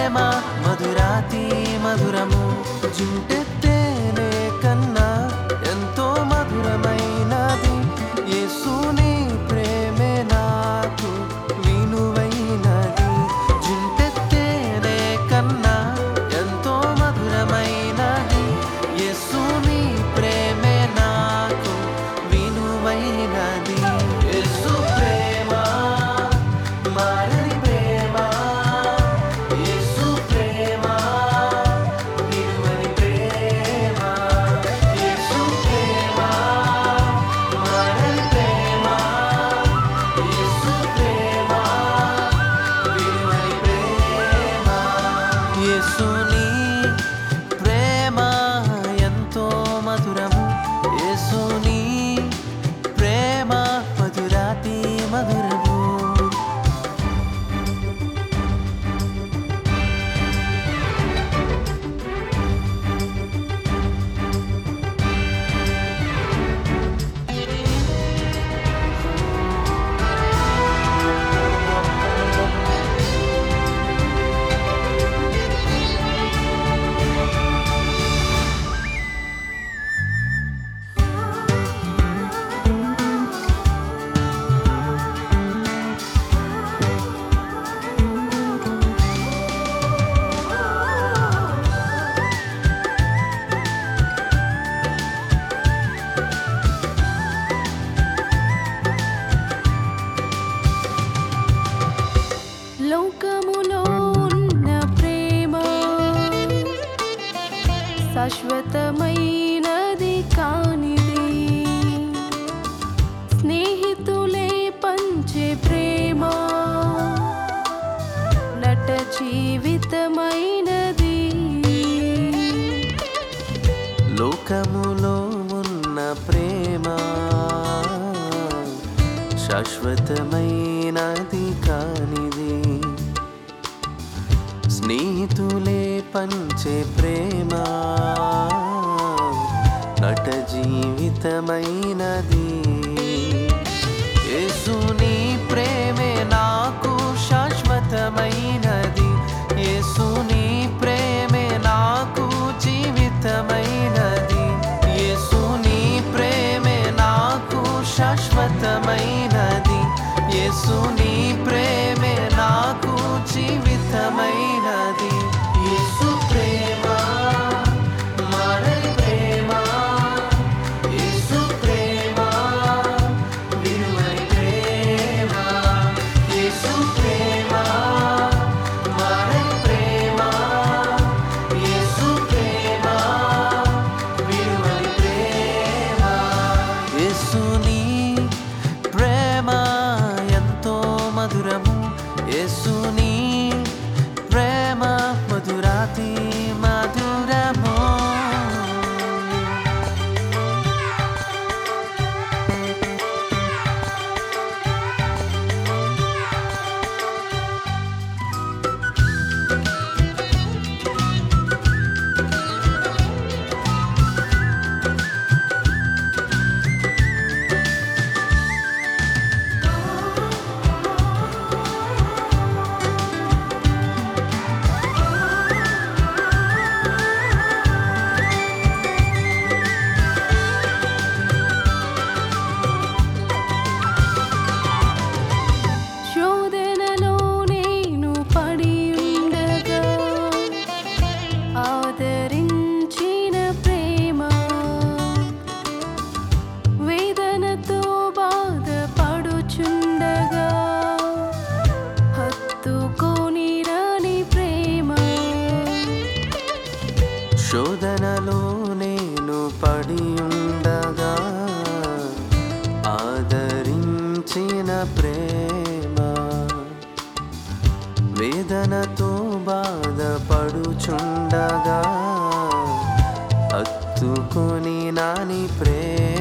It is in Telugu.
ప్రేమ మధురాతి మధురము జుంటెత్తేనే కన్నా ఎంతో మధురమైనది యేసుని ప్రేమే నాకు వినువైనది జుంటెత్తేనే కన్నా ఎంతో మధురమైనది యేసుని ప్రేమే నాకు వినువైనది యేసు ప్రేమ మారని ప్రేమ యేసు ప్రేమ విలువని ప్రేమ యేసు ప్రేమ మారని ప్రేమ యేసు ప్రేమ విలువని ప్రేమ యేసుని ప్రేమ ఎంతో మధురము యేసుని ప్రేమ మధురాతి మధురము లోకములో ఉన్న ప్రేమ శాశ్వతమైనది కానిది స్నేహితులే పంచే ప్రేమ నట జీవితమైనది లోకములో ఉన్న ప్రేమ శాశ్వతమైనది కానిది స్నేహితులే పంచే ప్రేమ నట జీవితమైనది యేసుని ప్రేమే నాకు శాశ్వతమైనది యేసుని ప్రేమే నాకు జీవితమైనది యేసుని ప్రేమే నాకు శాశ్వతమైనది యేసుని ప్రేమే నాకు జీవితమైనది యేసు ప్రేమ మారని ప్రేమ యేసు ప్రేమ విలువైన ప్రేమ యేసు ప్రేమ మారని ప్రేమ యేసు ప్రేమ విలువైన ప్రేమ యేసుని ప్రేమ ఎంతో మధురము యేసుని ప్రేమ మధురాతి మధురము శోధనలో నేను పడి ఉండగా ఆదరించిన ప్రేమ వేదనతో బాధపడుచుండగా హత్తుకొని రాని ప్రేమ శోధనలో నేను పడి ఉండగా ఆదరించిన ప్రేమ వేదనతో బాధపడుచుండగా హత్తుకొని నాని ప్రేమ